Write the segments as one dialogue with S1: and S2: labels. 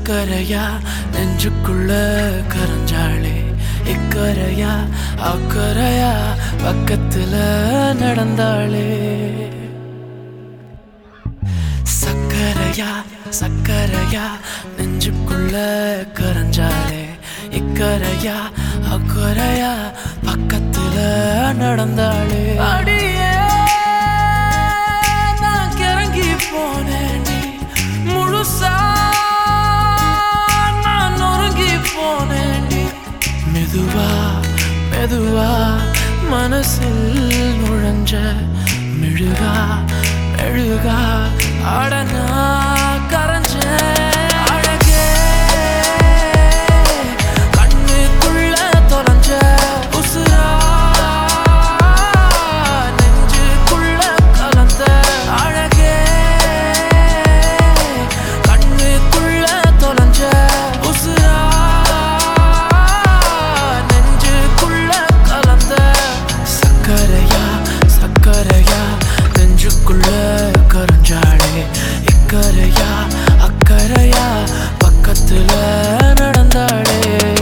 S1: சக்கரையா நெஞ்சுக்குள்ள கரஞ்சாளே இக்கரையா அக்கரையா பக்கத்துல நடந்தாளே சக்கரையா சக்கரையா நெஞ்சுக்குள்ள கரஞ்சாலே இக்கரையா அக்கரையா பக்கத்துல நடந்தாளே அடியே நான் கிறங்கி போனேன் நீ முழுசா நான் நொறுங்கி போனேன் நீ மெதுவா மெதுவா மனசில் நுழைஞ்ச மெழுகா மெழுகா அடனா கரைஞ்ச அழகே கண்ணுக்குள்ள தொலைஞ்ச உசுரா நெஞ்சுக்குள்ள கலந்த அழகே கண்ணுக்குள்ள தொலைஞ்ச உசுரா நெஞ்சுக்குள்ள கலந்த சக்கரையா சக்கரையா நெஞ்சுக்குள்ள கரஞ்சாளே இக்கரையா அக்கரையா பக்கத்துல நடந்தாளே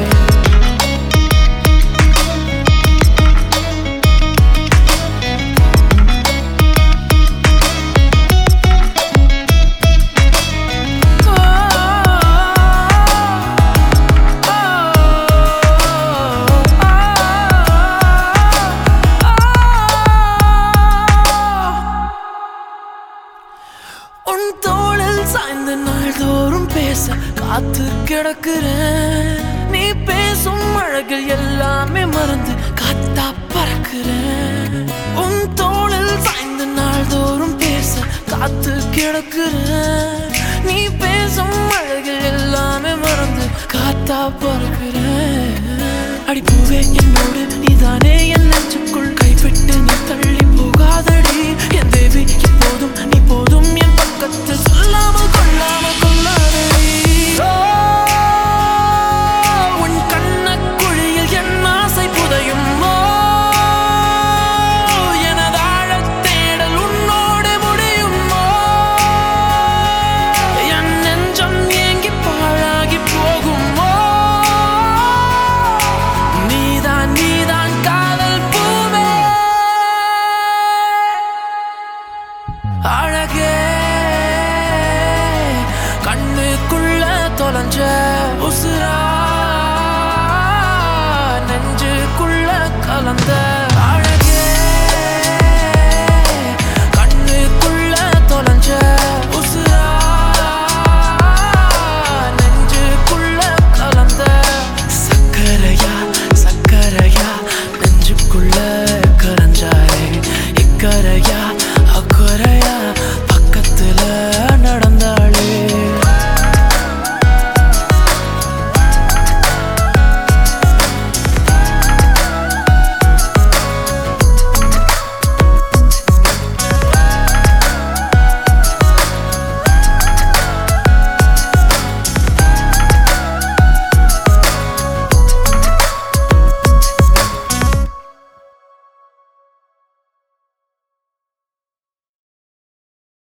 S1: உன் தோளில் சாய்ந்த நாள்தோறும் பேச காத்து கிடக்குறேன் நீ பேசும் அழகில் எல்லாமே மறந்து காத்தா பறக்குறேன் உன் தோளில் சாய்ந்த நாள்தோறும் பேச காத்து கிடக்குறேன் நீ பேசும் அழகில் எல்லாமே மறந்து காத்தா பறக்குறேன் அடிப்பூவே என்னோடு நீதானே என் நெஞ்சுக்குள் கைவிட்டு நீ தள்ளி போகாதடி என் தேவி எப்போதும் நீ போதும் என் பக்கத்தில் சொல்லாமல் கொள்ளாமல் கொள்ளாதடி ஓ, உன் கண்ணக்குழியில் என் ஆசை புதையும் ஓ, எனது ஆழத் தேடல் உன்னோடு முடியும் ஓ, என் நெஞ்சம் ஏங்கி பாழாகி போகும் ஓ, நீதான் நீதான் காதல் பூவே அழகே கண்ணுக்குள்ள தொலைஞ்ச உசுரா நெஞ்சுக்குள்ள கலந்த